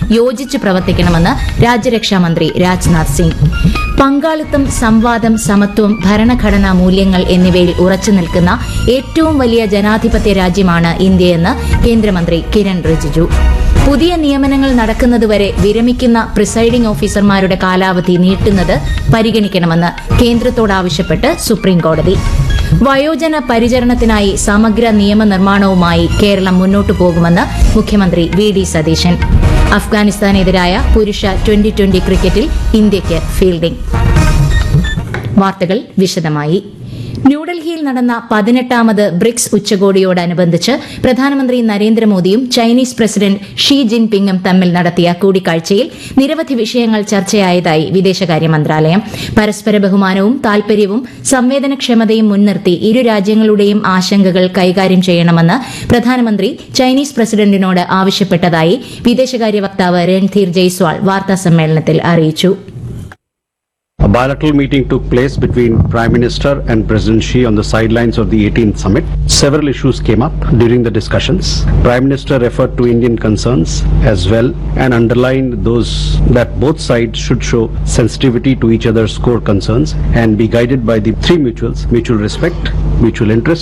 യോജിച്ച് പ്രവർത്തിക്കണമെന്ന് രാജ്യരക്ഷാമന്ത്രി രാജ്നാഥ് സിംഗ് പങ്കാളിത്തം സംവാദം സമത്വം ഭരണഘടനാ മൂല്യങ്ങൾ എന്നിവയിൽ ഉറച്ചു നിൽക്കുന്ന ഏറ്റവും വലിയ ജനാധിപത്യ രാജ്യമാണ് ഇന്ത്യയെന്ന് കേന്ദ്രമന്ത്രി കിരൺ റിജിജു പുതിയ നിയമനങ്ങൾ നടക്കുന്നതുവരെ വിരമിക്കുന്ന പ്രിസൈഡിംഗ് ഓഫീസർമാരുടെ കാലാവധി നീട്ടുന്നത് പരിഗണിക്കണമെന്ന് കേന്ദ്രത്തോടാവശ്യപ്പെട്ട് സുപ്രീംകോടതി വയോജന പരിചരണത്തിനായി സമഗ്ര നിയമനിർമ്മാണവുമായി കേരളം മുന്നോട്ടു പോകുമെന്ന് മുഖ്യമന്ത്രി വി ഡി സതീശൻ അഫ്ഗാനിസ്ഥാനെതിരായ പുരുഷ ട്വന്റി ട്വന്റി ക്രിക്കറ്റിൽ ഇന്ത്യയ്ക്ക് ഫീൽഡിംഗ് വാർത്തകൾ വിശദമായി ന്യൂഡൽഹിയിൽ നടന്ന പതിനെട്ടാമത് ബ്രിക്സ് ഉച്ചകോടിയോടനുബന്ധിച്ച് പ്രധാനമന്ത്രി നരേന്ദ്രമോദിയും ചൈനീസ് പ്രസിഡന്റ് ഷീ ജിൻപിങ്ങും തമ്മിൽ നടത്തിയ കൂടിക്കാഴ്ചയിൽ നിരവധി വിഷയങ്ങൾ ചർച്ചയായതായി വിദേശകാര്യ മന്ത്രാലയം പരസ്പര ബഹുമാനവും താൽപര്യവും സംവേദനക്ഷമതയും മുൻനിർത്തി ഇരു രാജ്യങ്ങളുടെയും ആശങ്കകൾ കൈകാര്യം ചെയ്യണമെന്ന് പ്രധാനമന്ത്രി ചൈനീസ് പ്രസിഡന്റിനോട് ആവശ്യപ്പെട്ടതായി വിദേശകാര്യ വക്താവ് രൺധീർ ജയ്സ്വാൾ വാർത്താസമ്മേളനത്തിൽ അറിയിച്ചു A bilateral meeting took place between Prime Minister and President Xi on the sidelines of the 18th summit. Several issues came up during the discussions. Prime Minister referred to Indian concerns as well and underlined those that both sides should show sensitivity to each other's core concerns and be guided by the three mutuals, mutual respect, mutual interest